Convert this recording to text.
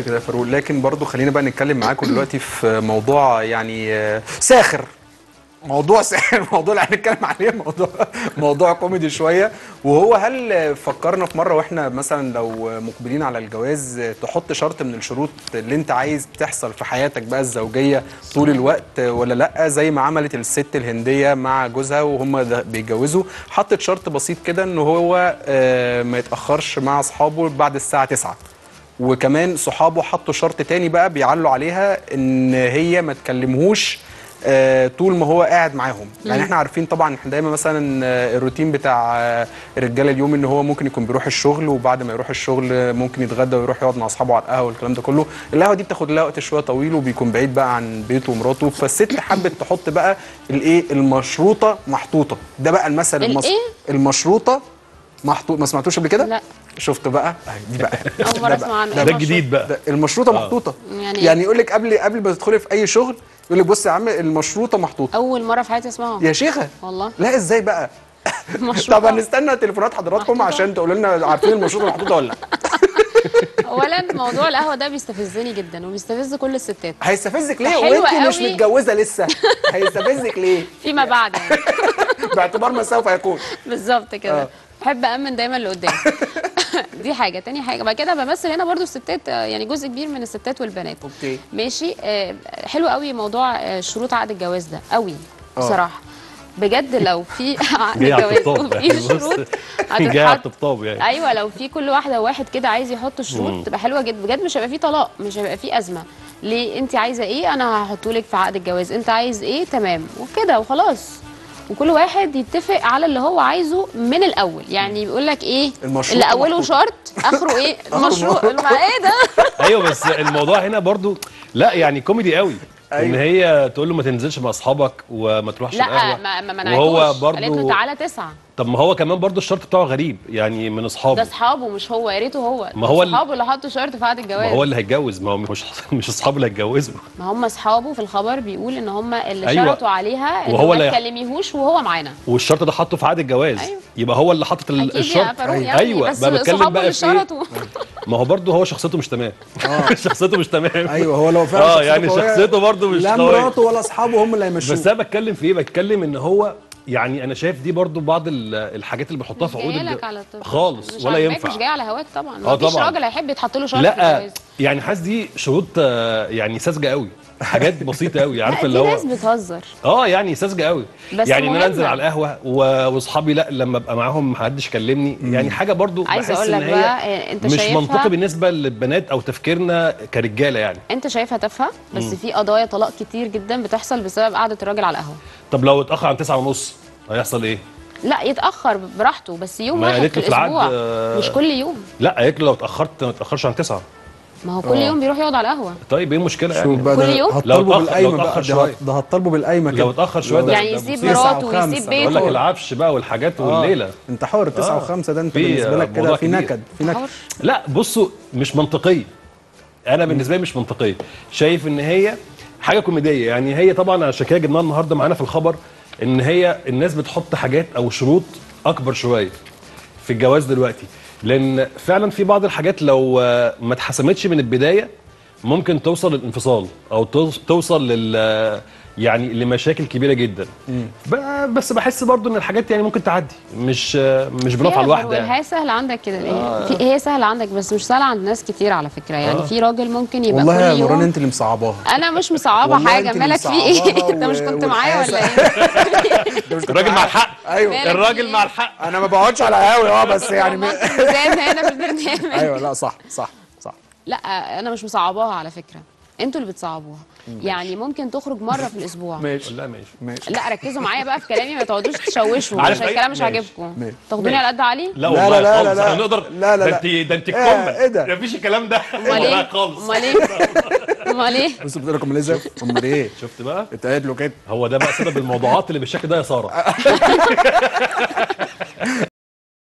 كده يا فاروق لكن برضو خلينا بقى نتكلم معاكم دلوقتي في موضوع يعني آه، ساخر موضوع ساخر موضوع اللي هنتكلم عليه موضوع موضوع كوميدي شويه وهو هل فكرنا في مره واحنا مثلا لو مقبلين على الجواز تحط شرط من الشروط اللي انت عايز تحصل في حياتك بقى الزوجيه طول الوقت ولا لا زي ما عملت الست الهنديه مع جوزها وهم ده- بيتجوزوا حطت شرط بسيط كده ان هو آه، ما يتاخرش مع اصحابه بعد الساعه 9 وكمان صحابه حطوا شرط تاني بقى بيعلوا عليها ان هي ما تكلمهوش آه، طول ما هو قاعد معاهم يعني احنا عارفين طبعا احنا دايما مثلا آه، الروتين بتاع آه، الرجاله اليوم ان هو ممكن يكون بيروح الشغل وبعد ما يروح الشغل آه، ممكن يتغدى ويروح يقعد مع اصحابه على القهوه والكلام ده كله القهوه دي بتاخد لها وقت شويه طويل وبيكون بعيد بقى عن بيته ومراته فالست حبت تحط بقى الايه المشروطه محطوطه ده بقى المثل الإيه؟ المصري المشروطه محطوط ما سمعتوش قبل كده لا. شفت بقى أهي دي بقى اول مره ده اسمع عنه ده إيه ده المشروط؟ الجديد بقى ده المشروطه محطوطه يعني يعني يقول لك قبل قبل ما تدخلي في اي شغل يقول لك بص يا عم المشروطه محطوطه اول مره في حياتي اسمعها يا شيخه والله لا ازاي بقى مشروطة. طب هنستنى تليفونات حضراتكم محطوطة. عشان تقولوا لنا عارفين المشروطه محطوطه ولا لا اولا موضوع القهوه ده بيستفزني جدا وبيستفز كل الستات هيستفزك ليه حلوة وانت مش قوي. متجوزه لسه هيستفزك ليه فيما بعد يعني باعتبار ما سوف يكون بالظبط آه. كده بحب امن دايما اللي قدامي دي حاجه تاني حاجه بعد كده بمثل هنا برضو الستات آه، يعني جزء كبير من الستات والبنات اوكي ماشي آه، حلو قوي موضوع آه، شروط عقد الجواز ده قوي آه. بصراحه بجد لو في عقد جاي على جواز الطبطاب وفي يعني بص شروط جاي على هتتحط الطبطاب يعني ايوه لو في كل واحده وواحد كده عايز يحط شروط تبقى حلوه جدا بجد مش هيبقى في طلاق مش هيبقى في ازمه ليه انت عايزه ايه انا هحطه لك في عقد الجواز انت عايز ايه تمام وكده وخلاص وكل واحد يتفق على اللي هو عايزه من الاول يعني بيقول لك ايه المشروط اللي اوله محطوط. شرط اخره ايه المشروع ما ايه ده ايوه بس الموضوع هنا برضو لا يعني كوميدي قوي ان أيوة. هي تقول له ما تنزلش مع اصحابك وما تروحش لا القهوه ما ما منعتوش وهو قالت له برضو تعالى تسعه طب ما هو كمان برضو الشرط بتاعه غريب يعني من ده اصحابه اصحابه مش هو يا ريته هو ما هو ال- اصحابه اللي حطوا شرط في عقد الجواز ما هو اللي هيتجوز ما هو مش مش اصحابه اللي هيتجوزوا ما هم اصحابه في الخبر بيقول ان هم اللي أيوة. شرطوا عليها ان وهو ما اللي- تكلميهوش وهو معانا والشرط ده حاطه في عقد الجواز أيوة. يبقى هو اللي حاطط ال- اكيد يا الشرط فاروق يعني ايوه بس بقى بتكلم صحابه بقى اللي في ايه شرطوا ما هو برضو هو شخصيته مش تمام شخصيته مش تمام ايوه هو لو فعلا اه شخصيته يعني قوية، شخصيته برضو مش لا قوية. مراته ولا اصحابه هم اللي هيمشوه بس انا بتكلم في ايه بتكلم ان هو يعني انا شايف دي برضو بعض ال- الحاجات اللي بنحطها في عقود جايه لك الج- على طول خالص مش ولا عاجباك، ينفع مش جاي على هواك طبعا آه مفيش طبعاً. راجل هيحب يتحط له شرط في لا الجواز يعني حاسس دي شروط آه، يعني ساذجه قوي حاجات بسيطه قوي عارفه لا اللي دي هو ناس بتهزر اه يعني ساذجه قوي بس يعني ان انا مهمة. انزل على القهوه و- واصحابي لا لما ابقى معاهم محدش يكلمني يعني حاجه برضو عايزه بحس اقول لك ان بقى هي إيه، انت مش شايفها منطقي بالنسبه للبنات او تفكيرنا كرجاله يعني انت شايفها تافهه بس في قضايا طلاق كتير جدا بتحصل بسبب قعده الراجل على القهوه طب لو اتاخر عن تسعة ونص هيحصل ايه لا يتاخر براحته بس يوم ما واحد قالت في له في العقد، الاسبوع آه، مش كل يوم لا قالت له لو اتاخرت ما تاخرش عن تسعة ما هو كل يوم بيروح يقعد على القهوه طيب ايه المشكله شوف يعني بقى كل ده يوم؟ لو هتطالبوا اتأخر- بالقايمه لو بقى اتأخر ده شوية. هت- ده هتطالبوا بالقايمه كده لو اتاخر شويه ده يعني ده يسيب مصيبة. تسعة مراته وخمسة. ويسيب بقول لك بيته العفش بقى والحاجات والليله انت حر تسعة آه. وخمسة ده انت في بالنسبه لك كده موضوع في كبير. نكد في نكد حر. لا بصوا مش منطقيه انا بالنسبه لي مش منطقيه شايف ان هي حاجه كوميديه يعني هي طبعا عشان كده جبناها النهارده معانا في الخبر ان هي الناس بتحط حاجات او شروط اكبر شويه في الجواز دلوقتي لان فعلا في بعض الحاجات لو آه، ما اتحسمتش من البدايه ممكن توصل للانفصال او توص- توصل لل يعني لمشاكل كبيره جدا ب- بس بحس برضو ان الحاجات يعني ممكن تعدي مش آه، مش بنقف على الواحده يعني هي سهله عندك كده آه. في هي سهله عندك بس مش سهله عند ناس كتير على فكره يعني في راجل ممكن يبقى والله يا كل نوران يوم انت اللي مصعباها انا مش مصعبه والله حاجه انت اللي مالك في ايه مصعباها انت مش و- كنت معايا ولا والحاسة. ايه ده مش كنت الراجل مع معايا. الحق ايوه مالك الراجل في مع إيه؟ الحق انا ما بقعدش على قهوه اه بس يعني م- زاد هنا في البرنامج ايوه لا صح صح صح لا انا مش مصعباها على فكره انتوا اللي بتصعبوها يعني ممكن تخرج مره في الاسبوع ماشي لا ماشي ماشي لا ركزوا معايا بقى في كلامي ما تقعدوش تشوشوا عارف عشان إيه؟ الكلام مش ماشي. عاجبكم ماشي. تاخدوني على قد علي لا لا والله لا لا خالص لا. احنا نقدر لا لا ده لا. انت ده انت ايه الكمل ايه ده؟ مفيش الكلام ده امال والله ايه خالص امال ايه امال ايه بص بتقول لكم ليه امال ايه شفت بقى اتقال له كده هو ده بقى سبب الموضوعات اللي بالشكل ده يا ساره